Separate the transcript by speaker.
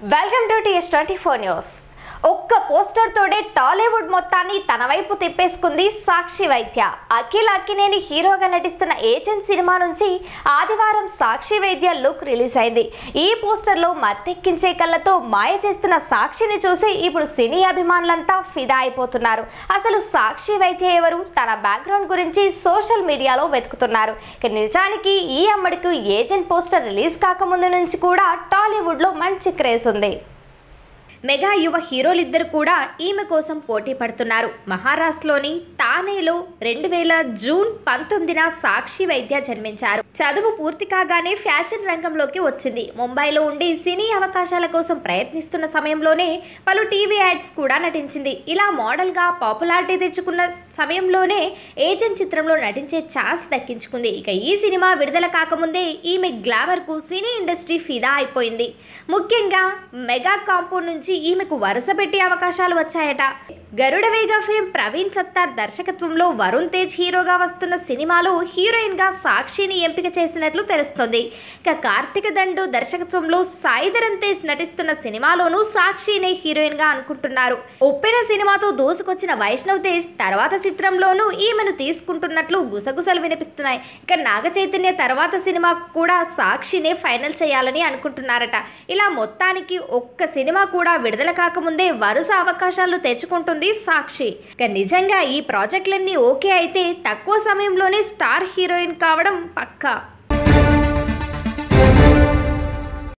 Speaker 1: welcome to TS twenty four news ఒక్క poster తోడే Tollywood మొత్తాన్ని తన వైపు తిప్పేసుకుంది సాక్షి వైద్య అఖిల్ అక్కినేని హీరోగా నటిస్తున్న ఏజెంట్ సినిమా నుంచి ఆదివారం సాక్షి వైద్య లుక్ రిలీజ్ అయింది ఈ పోస్టర్లో మత్తెక్కించే కళ్ళతో మాయ చేస్తున్న సాక్షిని చూసి ఇప్పుడు సినీ అభిమానులంతా ఫిదా అయిపోతున్నారు అసలు సాక్షి వైద్య ఎవరు తన బ్యాక్గ్రౌండ్ గురించి సోషల్ మీడియాలో వెతుకుతున్నారు ఇక నిజానికి ఈ అమ్మడికి ఏజెంట్ పోస్టర్ రిలీజ్ కాకముందు నుంచి కూడా టాలీవుడ్లో మంచి క్రేజ్ ఉంది మెగా యువ హీరోలిద్దరు కూడా ఈమె కోసం పోటీ పడుతున్నారు మహారాష్ట్రలోని తానేలో రెండు వేల జూన్ పంతొమ్మిదిన సాక్షి వైద్య జన్మించారు చదువు పూర్తి కాగానే ఫ్యాషన్ రంగంలోకి వచ్చింది ముంబైలో ఉండి సినీ అవకాశాల కోసం ప్రయత్నిస్తున్న సమయంలోనే పలు టీవీ యాడ్స్ కూడా నటించింది ఇలా మోడల్గా పాపులారిటీ తెచ్చుకున్న సమయంలోనే ఏజెంట్ చిత్రంలో నటించే ఛాన్స్ దక్కించుకుంది ఇక ఈ సినిమా విడుదల కాకముందే ఈమె గ్లామర్కు సినీ ఇండస్ట్రీ ఫిదా అయిపోయింది ముఖ్యంగా మెగా కాంపౌండ్ నుంచి ఈమెకు వరుస పెట్టి అవకాశాలు వచ్చాయట గరుడవేగ ఫేమ్ ప్రవీణ్ సత్తార్ దర్శకత్వంలో వరుణ్ తేజ్ హీరోగా వస్తున్న సినిమాలో హీరోయిన్ గా సాక్షిని ఎంపిక చేసినట్లు తెలుస్తోంది ఇక కార్తీక దండు దర్శకత్వంలో సాయిధరన్ తేజ్ నటిస్తున్న సినిమాలోనూ సాక్షినే హీరోయిన్ గా అనుకుంటున్నారు ఉప్పెన సినిమాతో దూసుకొచ్చిన వైష్ణవ్ తేజ్ తర్వాత చిత్రంలోనూ ఈమెను తీసుకుంటున్నట్లు గుసగుసలు వినిపిస్తున్నాయి ఇక నాగ చైతన్య తర్వాత సినిమా కూడా సాక్షినే ఫైనల్ చేయాలని అనుకుంటున్నారట ఇలా మొత్తానికి ఒక్క సినిమా కూడా విడుదల కాకముందే వరుస అవకాశాలు తెచ్చుకుంటుంది సాక్షి ఇక నిజంగా ఈ ప్రాజెక్టులన్నీ ఓకే అయితే తక్కువ సమయంలోనే స్టార్ హీరోయిన్ కావడం పక్కా